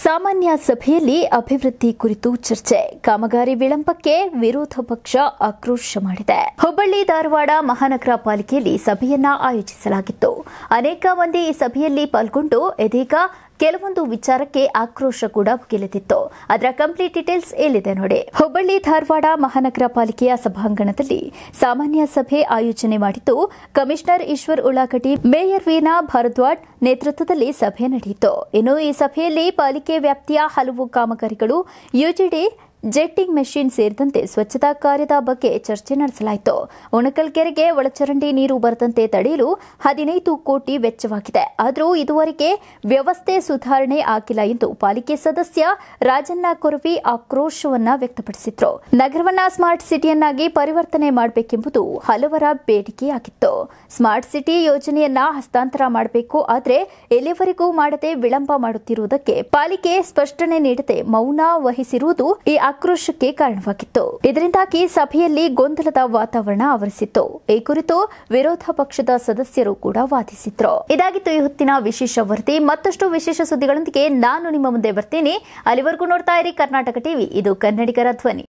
ಸಾಮಾನ್ಯ ಸಭೆಯಲ್ಲಿ ಅಭಿವೃದ್ಧಿ ಕುರಿತು ಚರ್ಚೆ ಕಾಮಗಾರಿ ವಿಳಂಬಕ್ಕೆ ವಿರೋಧ ಪಕ್ಷ ಆಕ್ರೋಶ ಮಾಡಿದೆ ಹುಬ್ಬಳ್ಳಿ ಧಾರವಾಡ ಮಹಾನಗರ ಪಾಲಿಕೆಯಲ್ಲಿ ಸಭೆಯನ್ನ ಆಯೋಜಿಸಲಾಗಿತ್ತು ಅನೇಕ ಮಂದಿ ಈ ಸಭೆಯಲ್ಲಿ ಪಾಲ್ಗೊಂಡು ಇದೀಗ ಕೆಲವೊಂದು ವಿಚಾರಕ್ಕೆ ಆಕ್ರೋಶ ಕೂಡ ಭುಗಿಲೆದಿತ್ತು ಅದರ ಕಂಪ್ಲೀಟ್ ಡೀಟೇಲ್ಸ್ ಇಲ್ಲಿದೆ ನೋಡಿ ಹುಬ್ಬಳ್ಳಿ ಧಾರವಾಡ ಮಹಾನಗರ ಪಾಲಿಕೆಯ ಸಭಾಂಗಣದಲ್ಲಿ ಸಾಮಾನ್ಯ ಸಭೆ ಆಯೋಜನೆ ಮಾಡಿದ್ದು ಕಮಿಷನರ್ ಈಶ್ವರ್ ಉಳ್ಳಾಗಡ್ಡಿ ಮೇಯರ್ ವೀಣಾ ಭಾರದ್ವಾಜ್ ನೇತೃತ್ವದಲ್ಲಿ ಸಭೆ ನಡೆಯಿತು ಇನ್ನು ಈ ಸಭೆಯಲ್ಲಿ ಪಾಲಿಕೆ ವ್ಯಾಪ್ತಿಯ ಹಲವು ಕಾಮಗಾರಿಗಳು ಯುಜಿಡಿ ಜೆಟ್ಟಿಂಗ್ ಮೆಷಿನ್ ಸೇರಿದಂತೆ ಸ್ವಚ್ಛತಾ ಕಾರ್ಯದ ಬಗ್ಗೆ ಚರ್ಚೆ ನಡೆಸಲಾಯಿತು ಉಣಕಲ್ ಕೆರೆಗೆ ಒಳಚರಂಡಿ ನೀರು ಬರದಂತೆ ತಡೆಯಲು ಹದಿನೈದು ಕೋಟಿ ವೆಚ್ಚವಾಗಿದೆ ಆದರೂ ಇದುವರೆಗೆ ವ್ಯವಸ್ಥೆ ಸುಧಾರಣೆ ಆಗಿಲ್ಲ ಎಂದು ಪಾಲಿಕೆ ಸದಸ್ಯ ರಾಜಣ್ಣ ಕೊರವಿ ಆಕ್ರೋಶವನ್ನ ವ್ಯಕ್ತಪಡಿಸಿದ್ರು ನಗರವನ್ನ ಸ್ಮಾರ್ಟ್ ಸಿಟಿಯನ್ನಾಗಿ ಪರಿವರ್ತನೆ ಮಾಡಬೇಕೆಂಬುದು ಹಲವರ ಬೇಡಿಕೆಯಾಗಿತ್ತು ಸ್ಮಾರ್ಟ್ ಸಿಟಿ ಯೋಜನೆಯನ್ನ ಹಸ್ತಾಂತರ ಮಾಡಬೇಕು ಆದರೆ ಎಲ್ಲಿವರೆಗೂ ಮಾಡದೆ ವಿಳಂಬ ಮಾಡುತ್ತಿರುವುದಕ್ಕೆ ಪಾಲಿಕೆ ಸ್ಪಷ್ಟನೆ ನೀಡದೆ ಮೌನ ವಹಿಸಿರುವುದು ಈ ಆಕ್ರೋಶಕ್ಕೆ ಕಾರಣವಾಗಿತ್ತು ಇದರಿಂದಾಗಿ ಸಭೆಯಲ್ಲಿ ಗೊಂದಲದ ವಾತಾವರಣ ಆವರಿಸಿತ್ತು ಈ ಕುರಿತು ವಿರೋಧ ಪಕ್ಷದ ಸದಸ್ಯರು ಕೂಡ ವಾದಿಸಿದ್ರು ಇದಾಗಿತ್ತು ಈ ಹೊತ್ತಿನ ವಿಶೇಷ ವರದಿ ಮತ್ತಷ್ಟು ವಿಶೇಷ ಸುದ್ದಿಗಳೊಂದಿಗೆ ನಾನು ನಿಮ್ಮ ಮುಂದೆ ಬರ್ತೀನಿ ಅಲ್ಲಿವರೆಗೂ ನೋಡ್ತಾ ಇರಿ ಕರ್ನಾಟಕ ಟಿವಿ ಇದು ಕನ್ನಡಿಗರ ಧ್ವನಿ